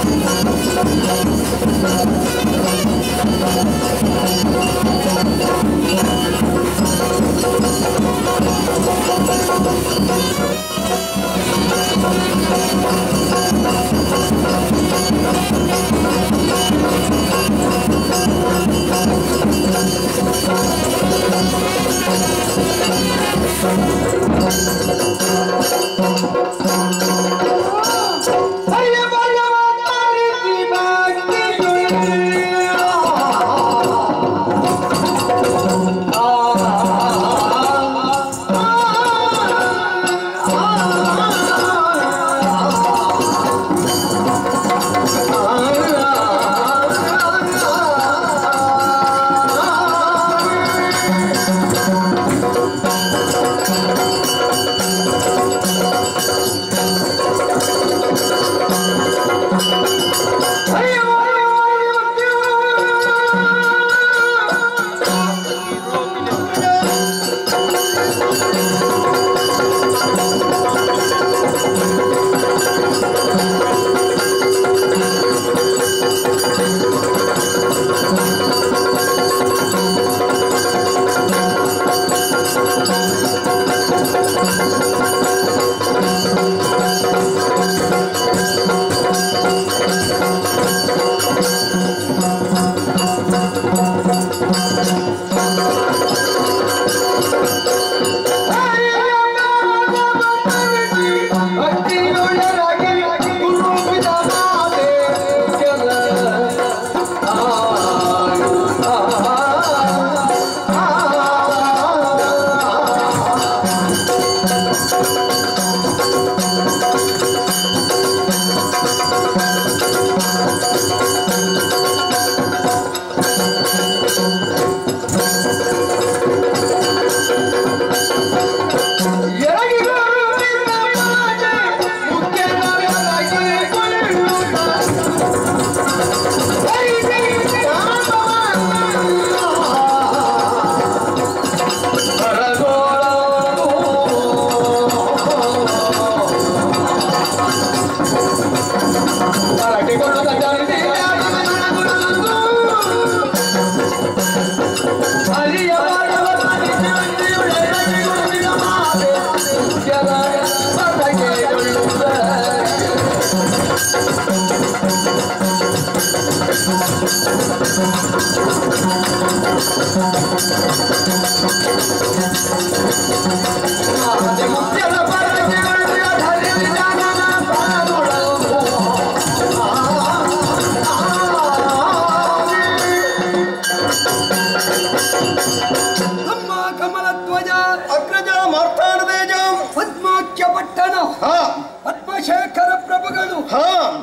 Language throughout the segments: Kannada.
ನಮ್ಮ ಕಮಲಧ್ವಜ ಅಗ್ರಜ ಮಾರ್ತಾಂಡದೇಜ ಪದ್ಮಾಖ್ಯ ಪಟ್ಟಣ ಹಾ ಪದ್ಮಶೇಖರ ಪ್ರಭುಗಳು ಹಾ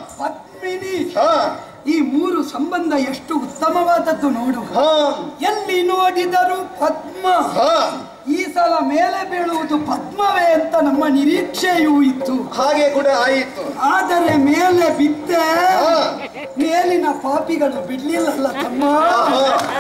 ಪದ್ಮಿನಿ ಹಾ ಈ ಮೂರು ಸಂಬಂಧ ಎಷ್ಟು ಉತ್ತಮವಾದದ್ದು ನೋಡು ಹಾ ಎಲ್ಲಿ ನೋಡಿದರೂ ಪದ್ಮ ಹಾ ಈ ಸಲ ಮೇಲೆ ಬೀಳುವುದು ಪದ್ಮವೇ ಅಂತ ನಮ್ಮ ನಿರೀಕ್ಷೆಯೂ ಇತ್ತು ಹಾಗೆ ಕೂಡ ಆಯಿತು ಆದರೆ ಮೇಲೆ ಬಿದ್ದೆ ಹಾ. ಮೇಲಿನ ಪಾಪಿಗಳು ಬಿಡ್ಲಿಲ್ಲಲ್ಲ ತಮ್ಮ ಹಾ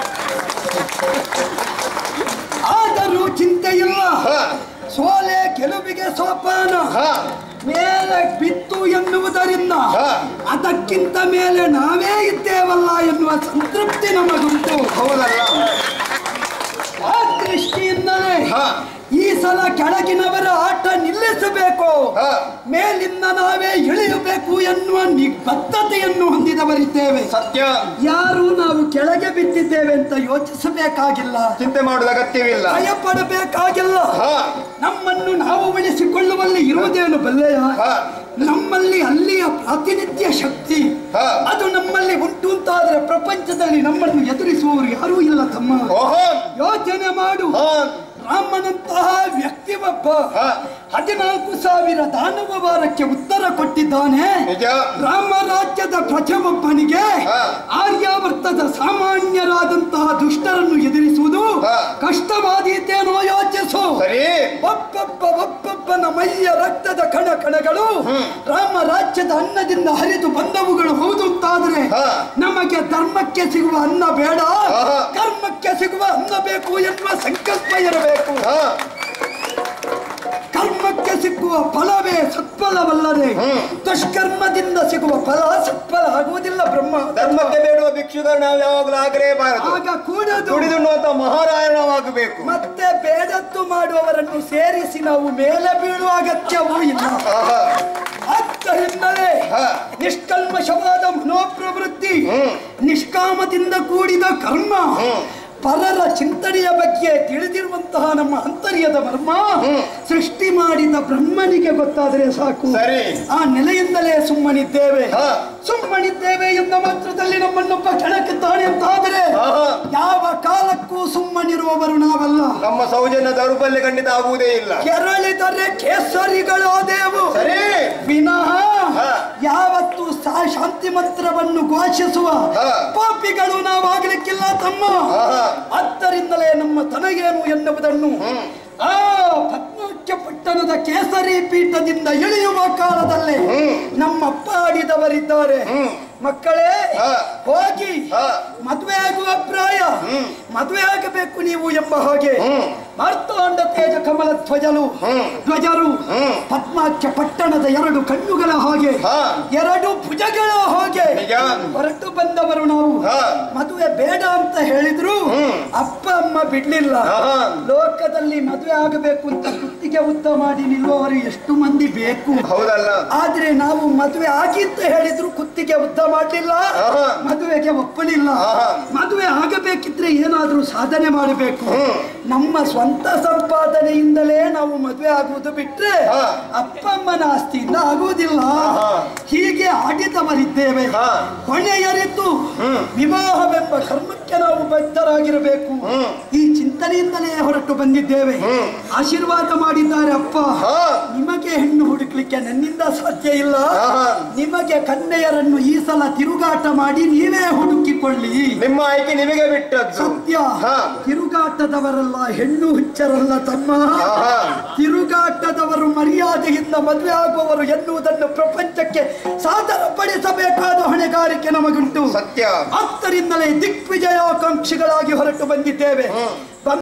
ಆದರೂ ಚಿಂತೆ ಇಲ್ಲ ಹಾ ಸೋಲೆ ಗೆಲುವಿಗೆ ಸೋಪಾನ ಹಾ ಮೇಲೆ ಬಿತ್ತು ಎನ್ನುವುದರಿಂದ ಹಾ. ಅದಕ್ಕಿಂತ ಮೇಲೆ ನಾವೇ ಇದ್ದೇವಲ್ಲ ಎನ್ನುವ ಸಂತೃಪ್ತಿ ನಮಗುಂಟು ಹೌದಲ್ಲ ಆ ದೃಷ್ಟಿಯಿಂದಲೇ ಹಾ ಈ ಸಲ ಕೆಳಗಿನವರ ಆಟ ನಿಲ್ಲಿಸಬೇಕು ಹಾ. ಮೇಲಿಂದ ನಾವೇ ಇಳಿಯಬೇಕು ಎನ್ನುವ ನಿಬದ್ಧತೆಯನ್ನು ಹೊಂದಿದವರಿದ್ದೇವೆ ಸತ್ಯ ಯಾರು ನಾವು ಕೆಳಗೆ ಬಿದ್ದಿದ್ದೇವೆ ಅಂತ ಯೋಚಿಸಬೇಕಾಗಿಲ್ಲ ಚಿಂತೆ ಮಾಡುವ ಅಗತ್ಯವಿಲ್ಲ ಭಯ ಪಡಬೇಕಾಗಿಲ್ಲ ಹಾ ನಮ್ಮನ್ನು ನಾವು ಉಳಿಸಿಕೊಳ್ಳುವಲ್ಲಿ ಇರುವುದೇನು ಬಲ್ಲೆಯ ಹಾ. ನಮ್ಮಲ್ಲಿ ಅಲ್ಲಿಯ ಪ್ರಾತಿನಿಧ್ಯ ಶಕ್ತಿ ಹಾ. ಅದು ನಮ್ಮಲ್ಲಿ ಉಂಟು ಅಂತಾದ್ರೆ ಪ್ರಪಂಚದಲ್ಲಿ ನಮ್ಮನ್ನು ಎದುರಿಸುವವರು ಯಾರೂ ಇಲ್ಲ ತಮ್ಮ ಓಹೋ ಯೋಚನೆ ಮಾಡು ಹಾ ರಾಮನಂತಹ ವ್ಯಕ್ತಿ ಒಬ್ಬ ಹಾ. ಹದಿನಾಲ್ಕು ಸಾವಿರ ದಾನವ ವಾರಕ್ಕೆ ಉತ್ತರ ಕೊಟ್ಟಿದ್ದಾನೆ ನಿಜ ರಾಮರಾಜ್ಯದ ಪ್ರಜೆಯೊಬ್ಬನಿಗೆ ಹಾ. ಆರ್ಯಾವರ್ತದ ಸಾಮಾನ್ಯರಾದಂತಹ ದುಷ್ಟರನ್ನು ಎದುರಿಸುವುದು ಹಾ. ಕಷ್ಟವಾದೀತೇನೋ ಯೋಚಿಸು ಸರಿ ಒಬ್ಬೊಬ್ಬ ಒಬ್ಬೊಬ್ಬನ ಮೈಯ ರಕ್ತದ ಕಣ ಕಣಗಳು ರಾಮ ರಾಜ್ಯದ ಅನ್ನದಿಂದ ಹರಿದು ಬಂದವುಗಳು ಹೌದು ಅಂತಾದ್ರೆ ಹಾ. ನಮಗೆ ಧರ್ಮಕ್ಕೆ ಸಿಗುವ ಅನ್ನ ಬೇಡ ಆಹಾ. ಕರ್ಮಕ್ಕೆ ಸಿಗುವ ಅನ್ನ ಬೇಕು ಎನ್ನುವ ಸಂಕಲ್ಪ ಇರಬೇಕು ಹಾ ಕರ್ಮಕ್ಕೆ ಸಿಕ್ಕುವ ಫಲವೇ ಸತ್ಫಲವಲ್ಲದೆ ಹ್ಮ್. ದುಷ್ಕರ್ಮದಿಂದ ಸಿಗುವ ಫಲ ಸತ್ಫಲ ಆಗುವುದಿಲ್ಲ ಬ್ರಹ್ಮ ಧರ್ಮಕ್ಕೆ ಬೇಡುವ ಭಿಕ್ಷುಗಳು ನಾವು ಯಾವಾಗಲೂ ಆಗಲೇಬಾರದು ಆಗ ಕೂಡದು ದುಡಿದುಣ್ಣುವಂತ ಮಹಾರಾಯಣವಾಗಬೇಕು ಮತ್ತೆ ಬೇಡತ್ತು ಮಾಡುವವರನ್ನು ಸೇರಿಸಿ ನಾವು ಮೇಲೆ ಬೀಳುವ ಅಗತ್ಯವೂ ಇಲ್ಲ ಆಹಾ. ಆದ್ದರಿಂದಲೇ ಹಾ. ನಿಷ್ಕಲ್ಮಶವಾದ ಮನೋಪ್ರವೃತ್ತಿ ಹ್ಮ್. ನಿಷ್ಕಾಮದಿಂದ ಕೂಡಿದ ಕರ್ಮ ಹ್ಮ್. ಪರರ ಚಿಂತನೆಯ ಬಗ್ಗೆ ತಿಳಿದಿರುವಂತಹ ನಮ್ಮ ಅಂತರ್ಯದ ಮರ್ಮ ಹ್ಮ್. ಸೃಷ್ಟಿ ಮಾಡಿದ ಬ್ರಹ್ಮನಿಗೆ ಗೊತ್ತಾದರೆ ಸಾಕು ಸರಿ. ಆ ನೆಲೆಯಿಂದಲೇ ಸುಮ್ಮನಿದ್ದೇವೆ ಹಾ. ಸುಮ್ಮನಿದ್ದೇವೆ ಎಂದ ಮಾತ್ರದಲ್ಲಿ ನಮ್ಮನ್ನೊಬ್ಬ ಕ್ಷಣಕ್ಕೆ ತಾನೆ ಅಂತಾದರೆ ಆಹಾ. ಯಾವ ಕಾಲಕ್ಕೂ ಸುಮ್ಮನಿರುವವರು ನಾವಲ್ಲ ನಮ್ಮ ಸೌಜನ್ಯ ದೌರ್ಬಲ್ಯ ಖಂಡಿತ ಆಗುವುದೇ ಇಲ್ಲ ಕೆರಳಿದರೆ ಕೇಸರಿಗಳಾದೇವು ಸರಿ ವಿನಃ ಹಾ. ಯಾವತ್ತು ಸಾ ಶಾಂತಿ ಮಂತ್ರವನ್ನು ಘೋಷಿಸುವ ಹಾ. ಪಾಪಿಗಳು ನಾವಾಗಲಿಕ್ಕಿಲ್ಲ ತಮ್ಮ ಆಹಾ. ಆದ್ದರಿಂದಲೇ ನಮ್ಮ ತನಗೇನು ಎನ್ನುವುದನ್ನು ಹ್ಮ್. ಆ ಪದ್ಮಾಖ್ಯ ಪಟ್ಟಣದ ಕೇಸರಿ ಪೀಠದಿಂದ ಇಳಿಯುವ ಕಾಲದಲ್ಲಿ ಹ್ಮ್. ನಮ್ಮಪ್ಪ ಆಡಿದವರಿದ್ದಾರೆ ಹ್ಮ್. ಮಕ್ಕಳೇ ಹಾ. ಹೋಗಿ ಹಾ. ಮದುವೆ ಆಗುವ ಪ್ರಾಯ ಹ್ಮ್. ಮದುವೆ ಆಗಬೇಕು ನೀವು ಎಂಬ ಹಾಗೆ ಹ್ಮ್. ಮಾರ್ತಾಂಡ ತೇಜ ಕಮಲ ಧ್ವಜಲು ಹ್ಮ್. ಧ್ವಜರು ಹ್ಮ್. ಪದ್ಮಾಖ್ಯ ಪಟ್ಟಣದ ಎರಡು ಕಣ್ಣುಗಳ ಹಾಗೆ ಹಾ. ಎರಡು ಭುಜಗಳ ಹಾಗೆ ನಿಜ. ಹೊರಟು ಬಂದವರು ನಾವು ಹಾ. ಮದುವೆ ಬೇಡ ಅಂತ ಹೇಳಿದ್ರು ಹ್ಮ್. ಅಪ್ಪ ಅಮ್ಮ ಬಿಡ್ಲಿಲ್ಲ ಆಹಾ. ಲೋಕದಲ್ಲಿ ಮದುವೆ ಆಗಬೇಕು ಅಂತ ಕುತ್ತಿಗೆ ಉದ್ದ ಮಾಡಿ ನಿಲ್ಲುವವರು ಎಷ್ಟು ಮಂದಿ ಬೇಕು ಹೌದಲ್ಲ ಆದ್ರೆ ನಾವು ಮದುವೆ ಆಗಿ ಅಂತ ಹೇಳಿದ್ರು ಕುತ್ತಿಗೆ ಉದ್ದ ಮಾಡಲಿಲ್ಲ ಆಹಾ. ಮದುವೆಗೆ ಒಪ್ಪಲಿಲ್ಲ ಆಹಾ. ಮದುವೆ ಆಗಬೇಕಿದ್ರೆ ಏನಾದ್ರೂ ಸಾಧನೆ ಮಾಡಬೇಕು ಹ್ಮ್. ನಮ್ಮ ಸ್ವಂತ ಸಂಪಾದನೆಯಿಂದಲೇ ನಾವು ಮದುವೆ ಆಗುವುದು ಬಿಟ್ರೆ ಹಾ. ಅಪ್ಪ ಅಮ್ಮನ ಆಸ್ತಿಯಿಂದ ಆಗುವುದಿಲ್ಲ ಆಹಾ. ಹೀಗೆ ಆಡಿದವರಿದ್ದೇವೆ ಹಾ. ಹೊಣೆಯರಿತು ಹ್ಮ್. ವಿವಾಹವೆಂಬ ಕರ್ಮಕ್ಕೆ ನಾವು ಬದ್ಧರಾಗಿರಬೇಕು ಹ್ಮ್. ಈ ಚಿಂತನೆಯಿಂದಲೇ ಹೊರಟು ಬಂದಿದ್ದೇವೆ ಹ್ಮ್. ಆಶೀರ್ವಾದ ಮಾಡಿದ್ದಾರೆ ಅಪ್ಪ ಹಾ. ನಿಮಗೆ ಹೆಣ್ಣು ಹುಡುಕ್ಲಿಕ್ಕೆ ನನ್ನಿಂದ ಸಾಧ್ಯ ಇಲ್ಲ ಆಹಾ. ನಿಮಗೆ ಕನ್ಯೆಯರನ್ನು ಈ ಸಲ ತಿರುಗಾಟ ಮಾಡಿ ನೀವೇ ಹುಡುಕಿಕೊಳ್ಳಿ ನಿಮ್ಮ ಆಯ್ಕೆ ನಿಮಗೆ ಬಿಟ್ಟದ್ದು ಸತ್ಯ ಹಾ. ತಿರುಗಾಟದವರಲ್ಲ ಹೆಣ್ಣು ಹುಚ್ಚರಲ್ಲ ತಮ್ಮ ಆಹಾ. ತಿರುಗಾಟದವರು ಮರ್ಯಾದೆಯಿಂದ ಮದುವೆ ಆಗುವವರು ಎನ್ನುವುದನ್ನು ಪ್ರಪಂಚಕ್ಕೆ ಸಾದರ ಪಡಿಸಬೇಕಾದ ಹೊಣೆಗಾರಿಕೆ ನಮಗುಂಟು ಸತ್ಯ ಆದ್ದರಿಂದಲೇ ದಿಗ್ವಿಜಯಾಕಾಂಕ್ಷಿಗಳಾಗಿ ಹೊರಟು ಬಂದಿದ್ದೇವೆ ಹ್ಮ್.